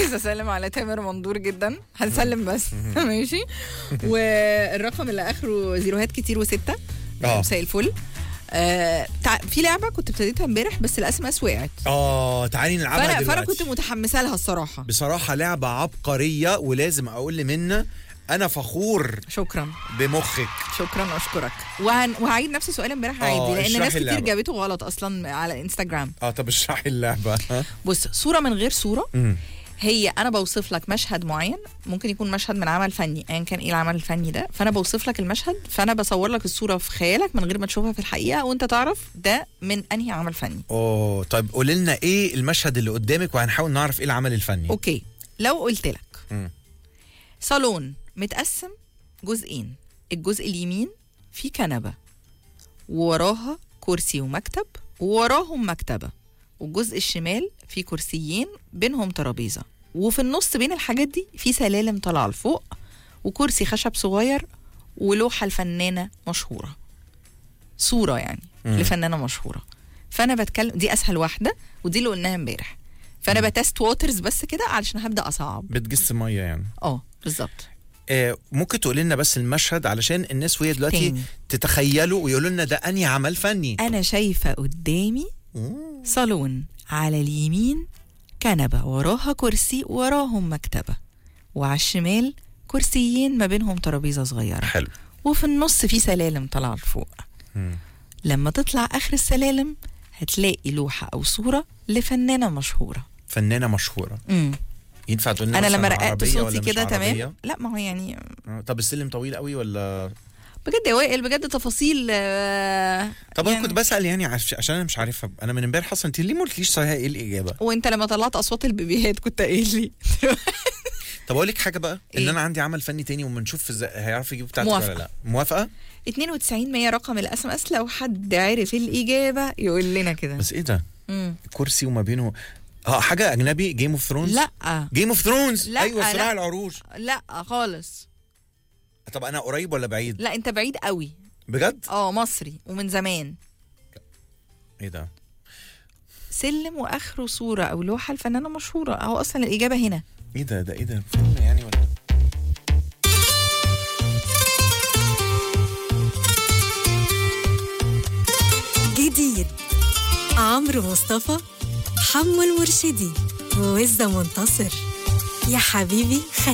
عايزه اسلم على تامر مندور جدا هنسلم بس ماشي والرقم اللي اخره زيروهات كتير وسته اه مساء الفل آه تع... في لعبه كنت ابتديتها امبارح بس الاس ام اس وقعت اه تعالي نلعبها فانا دلوقتي فانا كنت متحمسه لها الصراحه بصراحه لعبه عبقريه ولازم اقول لمنى انا فخور شكرا بمخك شكرا اشكرك وهن... وهعيد نفس السؤال امبارح آه، عادي لان اشرحي ناس كتير اللعبة. جابته غلط اصلا على انستغرام اه طب اشرحي اللعبه ها بص صوره من غير صوره مم. هي انا بوصف لك مشهد معين ممكن يكون مشهد من عمل فني ايا كان ايه العمل الفني ده فانا بوصف لك المشهد فانا بصور لك الصوره في خيالك من غير ما تشوفها في الحقيقه وانت تعرف ده من انهي عمل فني اوه طيب قولي لنا ايه المشهد اللي قدامك وهنحاول نعرف ايه العمل الفني اوكي لو قلت لك مم. صالون متقسم جزئين الجزء اليمين فيه كنبه ووراها كرسي ومكتب ووراهم مكتبه والجزء الشمال فيه كرسيين بينهم ترابيزه وفي النص بين الحاجات دي في سلالم طالعه لفوق وكرسي خشب صغير ولوحه لفنانه مشهوره صوره يعني مم. لفنانه مشهوره فانا بتكلم دي اسهل واحده ودي اللي قلناها امبارح فانا بتست ووترز بس كده علشان هبدا اصعب بتجس ميه يعني اه بالظبط آه ممكن تقولي لنا بس المشهد علشان الناس وهي دلوقتي تاني. تتخيلوا ويقولوا لنا ده انهي عمل فني انا شايفه قدامي مم. صالون على اليمين كنبه وراها كرسي وراهم مكتبه وعلى الشمال كرسيين ما بينهم ترابيزه صغيره حلو وفي النص في سلالم طالعه لفوق مم. لما تطلع اخر السلالم هتلاقي لوحه او صوره لفنانه مشهوره فنانه مشهوره امم ينفع تقول لنا انا مثلاً لما رققت عربية صوتي ولا مش كده عربية؟ تمام لا ما هو يعني آه، طب السلم طويل قوي ولا بجد يا وائل بجد تفاصيل آه، طب انا يعني- كنت بسال يعني عش- عشان انا مش عارفها انا من امبارح اصلا انت ليه ما قلتليش صحيح ايه الاجابه وانت لما طلعت اصوات البيبيهات كنت قايل لي طب اقول لك حاجه بقى ان إيه؟ انا عندي عمل فني تاني وما نشوف ازاي هيعرف يجيب بتاعتك موافقة. ولا لا موافقه 92 100 رقم الاس ام اس لو حد عرف الاجابه يقول لنا كده بس ايه ده مم. كرسي وما بينه اه حاجه اجنبي جيم اوف ثرونز لا جيم اوف ثرونز لا، ايوه صراع لا. العروش لا خالص طب انا قريب ولا بعيد لا انت بعيد قوي بجد اه مصري ومن زمان ايه ده سلم واخره صوره او لوحه لفنانه مشهوره اهو اصلا الاجابه هنا ايه ده ده ايه ده فيلم يعني ولا جديد عمرو مصطفى حمو المرشدي ووزة منتصر يا حبيبي